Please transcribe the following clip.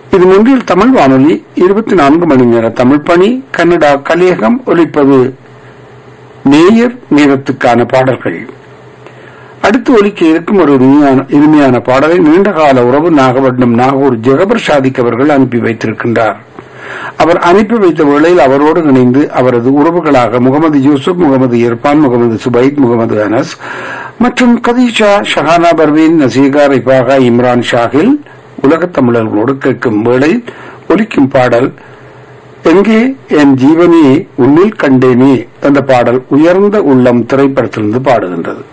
இது முன்றில் தமிழ் வானொலி இருபத்தி நான்கு மணி நேர தமிழ் பணி கன்னடா கலியகம் ஒலிப்பது நேயர் நேரத்துக்கான பாடல்கள் அடுத்து ஒலிக்க இருக்கும் ஒரு இனிமையான இனிமையான பாடலை நீண்டகால உறவு நாகப்பட்டினம் நாகூர் ஜெகபர் சாதிக் அவர்கள் அனுப்பி வைத்திருக்கின்றார் அவர் அனுப்பி வைத்த வேளையில் அவரோடு இணைந்து அவரது உறவுகளாக முகமது யூசுப் முகமது இர்பான் முகமது சுபைத் முகமது அனஸ் மற்றும் கதீஷா ஷஹானா பர்வீன் நசீகா ரிபாகா இம்ரான் ஷாகில் உலகத் தமிழர்களோடு கேட்கும் வேளை ஒலிக்கும் பாடல் எங்கே என் ஜீவனே உன்னில் கண்டேனே என்ற பாடல் உயர்ந்த உள்ளம் திரைப்படத்திலிருந்து பாடுகின்றது